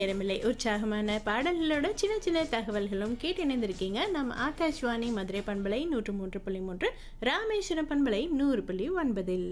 நேரமில்லை உற்சாகமான பாடல்களோட சின்ன சின்ன தகவல்களும் கேட்டு இணைந்திருக்கீங்க நம்ம ஆகாஷ்வாணி மதுரை பண்பலை நூற்று மூன்று புள்ளி மூன்று ராமேஸ்வரம் பண்பலை நூறு புள்ளி ஒன்பதில்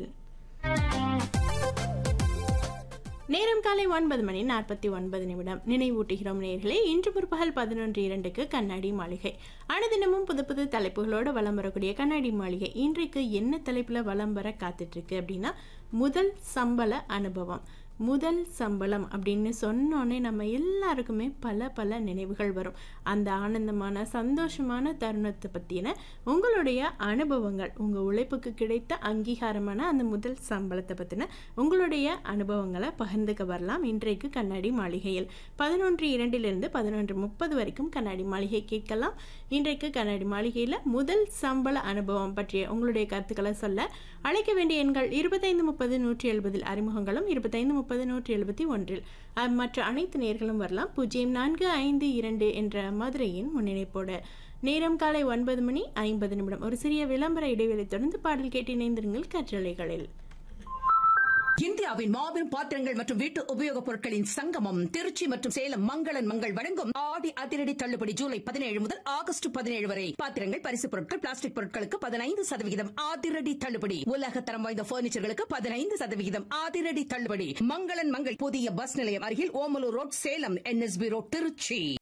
நேரம் காலை ஒன்பது மணி நாற்பத்தி ஒன்பது நிமிடம் நினைவூட்டுகிறோம் நேர்களே இன்று பிற்பகல் பதினொன்று இரண்டுக்கு கண்ணாடி மாளிகை அனுதினமும் புது புது தலைப்புகளோட வலம் வரக்கூடிய கண்ணாடி மாளிகை இன்றைக்கு என்ன தலைப்பில் வலம் வர காத்துட்டு இருக்கு அப்படின்னா முதல் சம்பள அனுபவம் முதல் சம்பளம் அப்படின்னு சொன்னோன்னே நம்ம எல்லாருக்குமே பல பல நினைவுகள் வரும் அந்த ஆனந்தமான சந்தோஷமான தருணத்தை பற்றின உங்களுடைய அனுபவங்கள் உங்கள் உழைப்புக்கு கிடைத்த அங்கீகாரமான அந்த முதல் சம்பளத்தை பற்றின உங்களுடைய அனுபவங்களை பகிர்ந்துக்க வரலாம் இன்றைக்கு கண்ணாடி மாளிகையில் பதினொன்று இரண்டிலிருந்து பதினொன்று முப்பது வரைக்கும் கண்ணாடி மாளிகை கேட்கலாம் இன்றைக்கு கண்ணாடி மாளிகையில் முதல் சம்பள அனுபவம் பற்றிய உங்களுடைய கருத்துக்களை சொல்ல அழைக்க வேண்டிய எண்கள் இருபத்தைந்து முப்பது நூற்றி எழுபதில் அறிமுகங்களும் இருபத்தைந்து முப்பது நூற்றி எழுபத்தி ஒன்றில் அஹ், மற்ற அனைத்து நேர்களும் வரலாம் பூஜ்ஜியம் நான்கு ஐந்து இரண்டு என்ற மதுரையின் முன்னிணைப்போடு நேரம் காலை ஒன்பது மணி ஐம்பது நிமிடம் ஒரு சிறிய விளம்பர இடைவெளி தொடர்ந்து பாடல் கேட்டு இணைந்திருங்கள் கற்றலைகளில் இந்தியாவின் மாபெரும் பாத்திரங்கள் மற்றும் வீட்டு உபயோகப் பொருட்களின் சங்கமம் திருச்சி மற்றும் சேலம் மங்களன் மங்கள் வழங்கும் ஆடி அதிரடி தள்ளுபடி ஜூலை பதினேழு முதல் ஆகஸ்ட் பதினேழு வரை பாத்திரங்கள் பரிசு பொருட்கள் பிளாஸ்டிக் பொருட்களுக்கு பதினைந்து சதவிகிதம் அதிரடி தள்ளுபடி உலக தரம் வாய்ந்த பர்னிச்சர்களுக்கு பதினைந்து சதவிகிதம் அதிரடி தள்ளுபடி மங்களன் மங்கள் புதிய பஸ் நிலையம் அருகில் Omalur road Salem N S B road Trichy